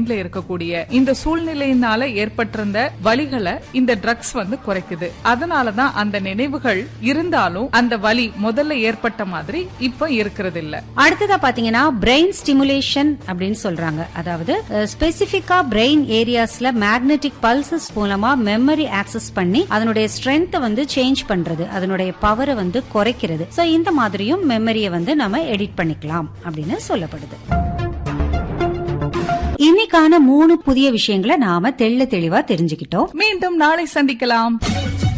மைண்ட்ல இருக்கக்கூடிய இந்த சூழ்நிலையினால ஏற்பட்டிருந்த வலிகளை இந்த ட்ரக்ஸ் வந்து குறைக்குது அதனாலதான் அந்த நினைவுகள் இருந்தாலும் அந்த வலி முதல்ல ஏற்பட்ட மாதிரி இப்ப இருக்கிறது இல்ல அடுத்ததா பாத்தீங்கன்னா பிரெயின் ஸ்டிமுலேஷன் அப்படின்னு சொல்றாங்க அதாவது ஸ்பெசிபிக்கா பிரெயின் ஏரியாஸ்ல மேக்னெட்டிக் பல்சஸ் மூலமா மெமரி ஆக்சஸ் பண்ணி அதனுடைய ஸ்ட்ரென்த்தை வந்து சேஞ்ச் பண்றது அதனுடைய பவரை வந்து குறைக்கிறது சோ இந்த மாதிரியும் மெமரியை வந்து நம்ம எடிட் பண்ணிக்கலாம் அப்படின்னு சொல்லப்படுது இன்னைக்கான மூணு புதிய விஷயங்களை நாம தெள்ள தெளிவா தெரிஞ்சுக்கிட்டோம் மீண்டும் நாளை சந்திக்கலாம்